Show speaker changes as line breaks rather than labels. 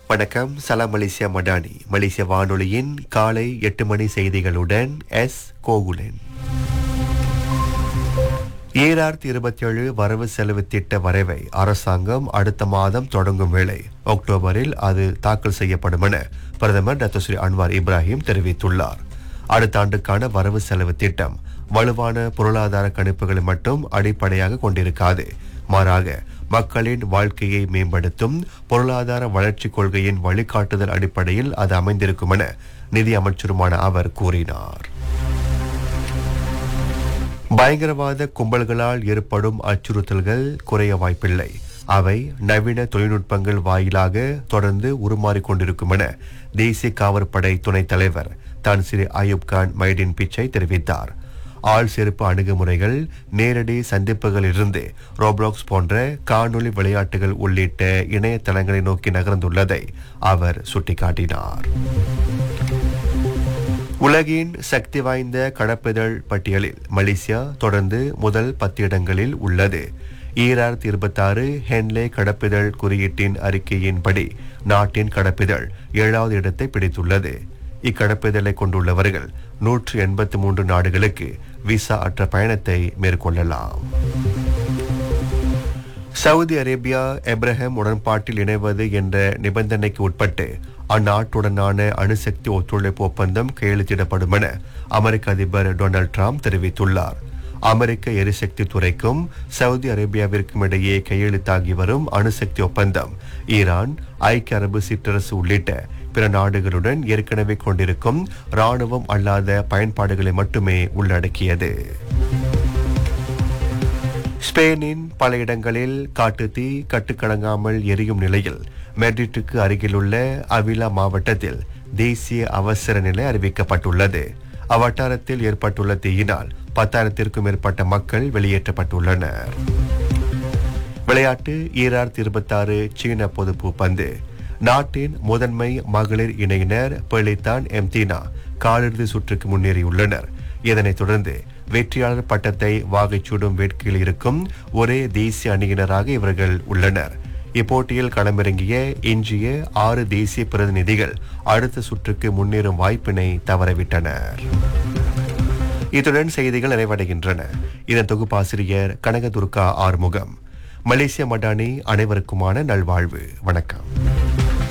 வணக்கம் சலாம் மலேசியா மடானி மலேசிய வானொலியின் காலை எட்டு மணி செய்திகளுடன் எஸ் கோகுலன் ஈராயிரத்தி இருபத்தி ஏழு வரவு செலவு திட்ட வரைவை அரசாங்கம் அடுத்த மாதம் தொடங்கும் வேளை அக்டோபரில் அது தாக்கல் செய்யப்படும் என பிரதமர் டாக்டர் ஸ்ரீ அன்வார் இப்ராஹிம் தெரிவித்துள்ளார் அடுத்த ஆண்டுக்கான வரவு செலவு திட்டம் வலுவான பொருளாதார கணிப்புகளை மட்டும் அடிப்படையாக கொண்டிருக்காது மாறாக மக்களின் வாழ்க்கையை மேம்படுத்தும் பொருளாதார வளர்ச்சி கொள்கையின் வழிகாட்டுதல் அடிப்படையில் அது அமைந்திருக்கும் என நிதி அமைச்சருமான அவர் கூறினார் பயங்கரவாத கும்பல்களால் ஏற்படும் அச்சுறுத்தல்கள் குறைய வாய்ப்பில்லை அவை நவீன தொழில்நுட்பங்கள் வாயிலாக தொடர்ந்து உருமாறிக் கொண்டிருக்கும் என தேசிய காவற்படை துணைத் தலைவர் தான் ஸ்ரீ அயூப் கான் மைடின் பிச்சை தெரிவித்தார் ஆள் செருப்பு அணுகுமுறைகள் நேரடி சந்திப்புகளிலிருந்து ரோப்ளாக்ஸ் போன்ற காணொளி விளையாட்டுகள் உள்ளிட்ட இணையதளங்களை நோக்கி நகர்ந்துள்ளதை அவர் சுட்டிக்காட்டினார் உலகின் சக்தி வாய்ந்த கடப்பிதழ் பட்டியலில் மலேசியா தொடர்ந்து முதல் பத்து இடங்களில் உள்ளது ஈராயிரத்தி இருபத்தாறு ஹென்லே கடப்பிதழ் குறியீட்டின் அறிக்கையின்படி நாட்டின் கடப்பிதழ் ஏழாவது இடத்தை பிடித்துள்ளது இக்கடப்பிதழை கொண்டுள்ளவர்கள் நூற்று எண்பத்தி மூன்று நாடுகளுக்கு விசா அற்ற பயணத்தை மேற்கொள்ளலாம் சவுதி அரேபியா எப்ரஹாம் உடன்பாட்டில் இணைவது என்ற நிபந்தனைக்கு உட்பட்டு அந்நாட்டுடனான அணுசக்தி ஒத்துழைப்பு ஒப்பந்தம் கையெழுத்திடப்படும் என அமெரிக்க அதிபர் டொனால்ட் ட்ரம்ப் தெரிவித்துள்ளார் அமெரிக்க எரிசக்தி துறைக்கும் சவுதி அரேபியாவிற்கும் இடையே கையெழுத்தாகி வரும் அணுசக்தி ஒப்பந்தம் ஈரான் ஐக்கிய அரபு சிற்றரசு உள்ளிட்ட பிற நாடுகளுடன் ஏற்கனவே கொண்டிருக்கும் ராணுவம் அல்லாத பயன்பாடுகளை மட்டுமே உள்ளடக்கியது ஸ்பெயினின் பல இடங்களில் காட்டுத்தீ கட்டுக்கடங்காமல் எரியும் நிலையில் மெட்ரிட்டுக்கு அருகிலுள்ள அவிலா மாவட்டத்தில் தேசிய அவசர நிலை அறிவிக்கப்பட்டுள்ளது அவ்வட்டாரத்தில் ஏற்பட்டுள்ள தீயினால் பத்தாயிரத்திற்கும் மேற்பட்ட மக்கள் வெளியேற்றப்பட்டுள்ளனர் விளையாட்டு ஈராயிரத்தி இருபத்தாறு சீன பொதுப்பு பந்து நாட்டின் முதன்மை மகளிர் இணையினர் பெலிதான் எம்தீனா காலிறுதி சுற்றுக்கு முன்னேறியுள்ளனர் இதனைத் தொடர்ந்து வெற்றியாளர் பட்டத்தை வாகைச்சூடும் வேட்கையில் இருக்கும் ஒரே தேசிய அணியினராக இவர்கள் உள்ளனர் இப்போட்டியில் களமிறங்கிய எஞ்சிய ஆறு தேசிய பிரதிநிதிகள் அடுத்த சுற்றுக்கு முன்னேறும் வாய்ப்பினை தவறவிட்டனர் இத்துடன் செய்திகள் நிறைவடைகின்றன இதன் தொகுப்பாசிரியர் கனகதுர்கா ஆறுமுகம் மலேசிய மடானி அனைவருக்குமான நல்வாழ்வு வணக்கம்